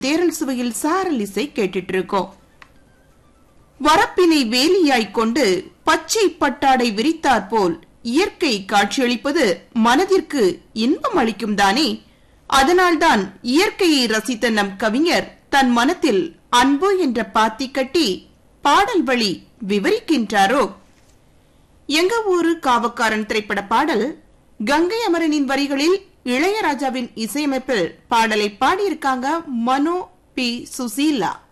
தேரல் சுவையில் சாரல் இசை கேட்டுட்டு இருக்கோம் வரப்பினை வேலியாய்க் கொண்டு பச்சை பட்டாடை விரித்தாற்போல் இயற்கை காட்சியளிப்பது மனதிற்கு இன்பம் அளிக்கும் தானே அதனால்தான் இயற்கையை ரசித்த நம் கவிஞர் தன் மனத்தில் அன்பு என்ற பாத்தி கட்டி பாடல் வழி விவரிக்கின்றாரோ எங்க ஊரு காவக்காரன் திரைப்பட பாடல் கங்கை அமரனின் வரிகளில் இளையராஜாவின் இசையமைப்பில் பாடலை பாடியிருக்காங்க மனோ பி சுசீலா